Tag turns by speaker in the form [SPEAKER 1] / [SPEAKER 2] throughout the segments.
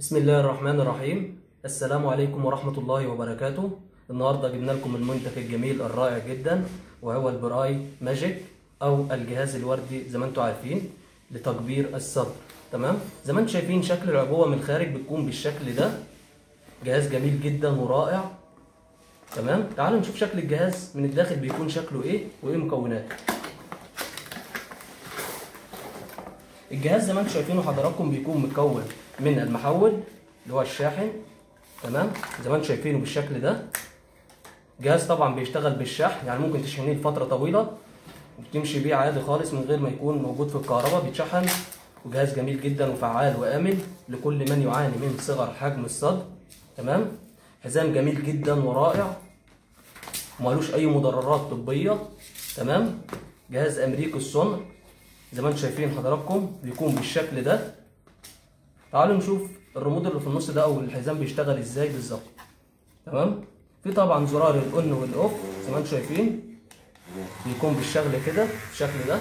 [SPEAKER 1] بسم الله الرحمن الرحيم السلام عليكم ورحمة الله وبركاته النهاردة جبنا لكم المنتج الجميل الرائع جدا وهو البراي ماجيك أو الجهاز الوردي زي ما انتم عارفين لتكبير الصدر تمام زي ما انتم شايفين شكل العبوة من الخارج بتكون بالشكل ده جهاز جميل جدا ورائع تمام تعالوا نشوف شكل الجهاز من الداخل بيكون شكله ايه وايه مكوناته الجهاز زي ما انتم شايفينه حضراتكم بيكون مكون من المحول اللي هو الشاحن تمام زي ما انتم شايفينه بالشكل ده جهاز طبعا بيشتغل بالشحن يعني ممكن تشحنيه لفتره طويله وتمشي بيه عادي خالص من غير ما يكون موجود في الكهرباء بيتشحن وجهاز جميل جدا وفعال وامن لكل من يعاني من صغر حجم الصدر تمام حزام جميل جدا ورائع ومالوش اي مضررات طبيه تمام جهاز امريكي الصنع زي ما انتم شايفين حضراتكم بيكون بالشكل ده تعالوا نشوف الريموت اللي في النص ده او الحزام بيشتغل ازاي بالظبط تمام في طبعا زرار الاون والاوف زي ما انتم شايفين بيكون بالشكل كده بالشكل ده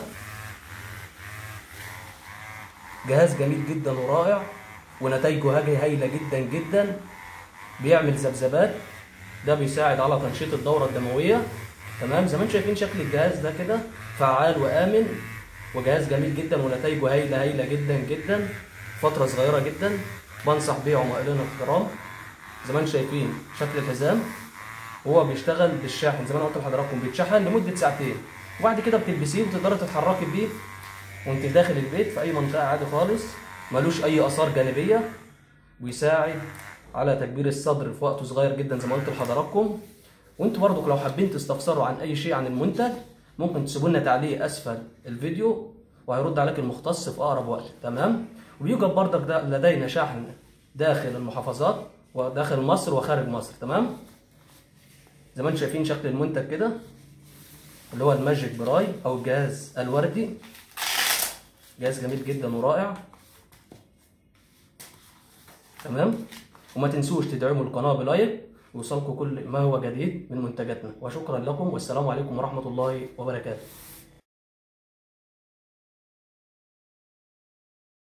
[SPEAKER 1] جهاز جميل جدا ورائع ونتائجه هايله جدا جدا بيعمل ذبذبات ده بيساعد على تنشيط الدوره الدمويه تمام زي ما انتم شايفين شكل الجهاز ده كده فعال وامن وجهاز جميل جدا ونتائجه هايله هايله جدا جدا فتره صغيره جدا بنصح بيه عمائلين الاحترام زي ما انتم شايفين شكل الحزام وهو بيشتغل بالشاحن زي ما انا قلت لحضراتكم بيتشحن لمده ساعتين وبعد كده بتلبسيه وتقدري تتحركي بيه وانت داخل البيت في اي منطقه عادي خالص ملوش اي اثار جانبيه ويساعد على تكبير الصدر في وقت صغير جدا زي ما قلت لحضراتكم وانتوا برضك لو حابين تستفسروا عن اي شيء عن المنتج ممكن تسيبوا لنا تعليق اسفل الفيديو وهيرد عليك المختص في اقرب وقت تمام ويوجد برضك ده لدينا شحن داخل المحافظات وداخل مصر وخارج مصر تمام زي ما انتم شايفين شكل المنتج كده اللي هو الماجيك براي او الجهاز الوردي جهاز جميل جدا ورائع تمام وما تنسوش تدعموا القناه بلايك ويوصلكم كل ما هو جديد من منتجاتنا وشكرا لكم والسلام عليكم ورحمه الله وبركاته